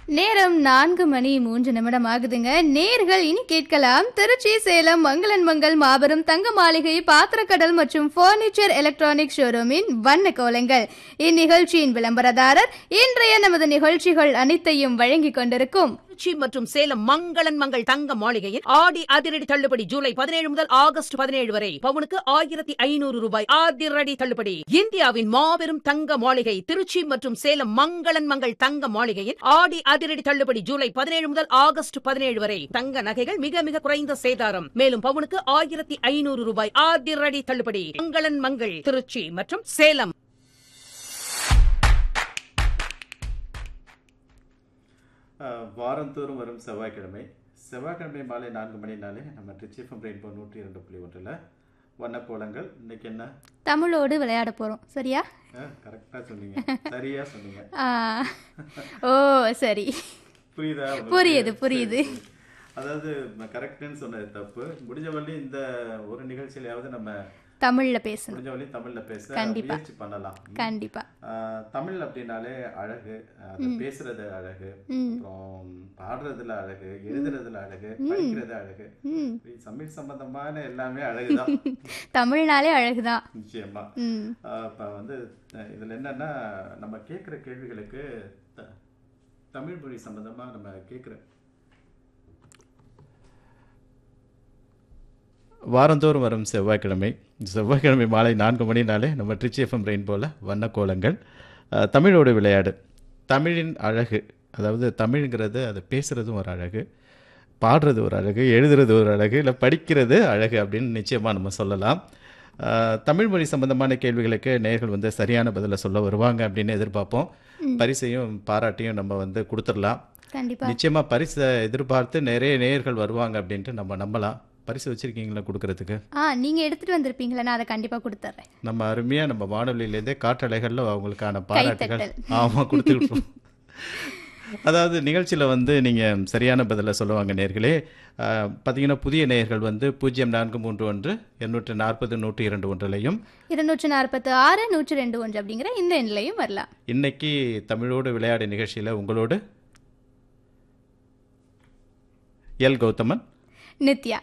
நேரம் நான்கு மணி மூன்று நிமிடம் ஆகுதுங்க நேர்கள் இனி கேட்கலாம் திருச்சி சேலம் மங்களன் மங்கள் மாபெரும் தங்க மாளிகை பாத்திரக்கடல் மற்றும் பர்னிச்சர் எலக்ட்ரானிக் ஷோரூமின் வண்ண கோலங்கள் இந்நிகழ்ச்சியின் விளம்பரதாரர் இன்றைய நமது நிகழ்ச்சிகள் அனைத்தையும் வழங்கிக் கொண்டிருக்கும் திருச்சி மற்றும் சேலம் மங்களன் மங்கள் தங்க மாளிகையில் ஆடி அதிரடி தள்ளுபடி ஜூலை பதினேழு முதல் ஆகஸ்ட் பதினேழு வரை பவுனுக்கு ஆயிரத்தி ஐநூறு ரூபாய் அதிரடி தள்ளுபடி இந்தியாவின் மாபெரும் தங்க மாளிகை திருச்சி மற்றும் சேலம் மங்களன் மங்கள் தங்க மாளிகையில் ஆடி அதிரடி தள்ளுபடி ஜூலை பதினேழு முதல் ஆகஸ்ட் பதினேழு வரை தங்க நகைகள் மிக மிக குறைந்த சேதாரம் மேலும் பவுனுக்கு ஆயிரத்தி ஐநூறு ரூபாய் அதிரடி தள்ளுபடி மங்களன் மங்கள் திருச்சி மற்றும் சேலம் ஆஹ் வாரந்தோறும் வரும் செவ்வாய்க்கிழமை செவ்வாய்க்கிழமை மாலை நான்கு மணினாலே நம்ம ட்ரிச்சிஃபம் ரெயின்போ நூற்றி இரண்டு புள்ளி ஒன்றில் வண்ணக்கோலங்கள் இன்னைக்கு என்ன தமிழோடு விளையாட போறோம் சரியா கரெக்டாக சொன்னீங்க சரியா சொன்னீங்க ஆ, ஓ சரி புரியுதா உங்களுக்கு? புரியுது, புரியுது. சரி, சரி. அதாவது கரெக்டுன்னு சொன்னது தப்பு முடிஞ்ச வரையும் இந்த ஒரு நிகழ்ச்சியிலாவது நம்ம தமிழ்ல பேசணும் முடிஞ்ச வரையும் தமிழ்ல பேச கண்டிப்பா. முயற்சி பண்ணலாம் கண்டிப்பா ஆஹ் தமிழ் அப்படின்னாலே அழகு அது பேசுறது அழகு ம் அப்புறம் பாடுறதுல அழகு எழுதுறதுல அழகு படிக்கிறது அழகு ம் இப்படி தமிழ் சம்பந்தமான எல்லாமே அழகுதான் தமிழ்னாலே அழகுதான் நிச்சயமா ம் ஆஹ் இப்ப வந்து அஹ் இதுல என்னன்னா நம்ம கேட்குற கேள்விகளுக்கு த- தமிழ் மொழி சம்பந்தமா நம்ம கேட்குற வாரந்தோறும் வரும் செவ்வாய்க்கிழமை செவ்வாய்க்கிழமை மாலை நான்கு மணினாலே நம்ம ட்ரிச்சி எஃப்எம் ரெயின்போல வண்ணக்கோலங்கள் அஹ் தமிழோடு விளையாடு தமிழின் அழகு அதாவது தமிழ்ங்கிறது அது பேசுகிறதும் ஒரு அழகு பாடுறது ஒரு அழகு எழுதுறது ஒரு அழகு இல்லை படிக்கிறது அழகு அப்படின்னு நிச்சயமாக நம்ம சொல்லலாம் அஹ் தமிழ் மொழி சம்பந்தமான கேள்விகளுக்கு நேர்கள் வந்து சரியான பதிலை சொல்ல வருவாங்க அப்படின்னு எதிர்பார்ப்போம் பரிசையும் பாராட்டியும் நம்ம வந்து கொடுத்துடலாம் கண்டிப்பா நிச்சயமா பரிசை எதிர்பார்த்து நிறைய நேயர்கள் வருவாங்க அப்படின்ட்டு நம்ம நம்பலாம் பரிசு வச்சிருக்கீங்களா கொடுக்கறதுக்கு ஆ நீங்க எடுத்துட்டு வந்திருப்பீங்களா நான் அதை கண்டிப்பா கொடுத்துட்றேன் நம்ம அருமையா நம்ம வானொலியிலேருந்தே காற்றலைகள்ல அவங்களுக்கான பாராட்டுகள் கைத்தட்டல். ஆமா கொடுத்துருப்போம் அதாவது நிகழ்ச்சியில வந்து நீங்க சரியான பதிலை சொல்லுவாங்க நேர்களே பார்த்தீங்கன்னா புதிய நேயர்கள் வந்து பூஜ்ஜியம் நான்கு மூன்று ஒன்று எண்ணூற்று நாற்பது நூற்றி இரண்டு ஒன்றிலையும் இருநூற்று நாற்பத்து ஆறு நூற்று ரெண்டு ஒன்று அப்படிங்கிற இந்த எண்ணிலையும் வரலாம் இன்னைக்கு தமிழோடு விளையாடு நிகழ்ச்சியில உங்களோடு எல் கௌதமன் நித்யா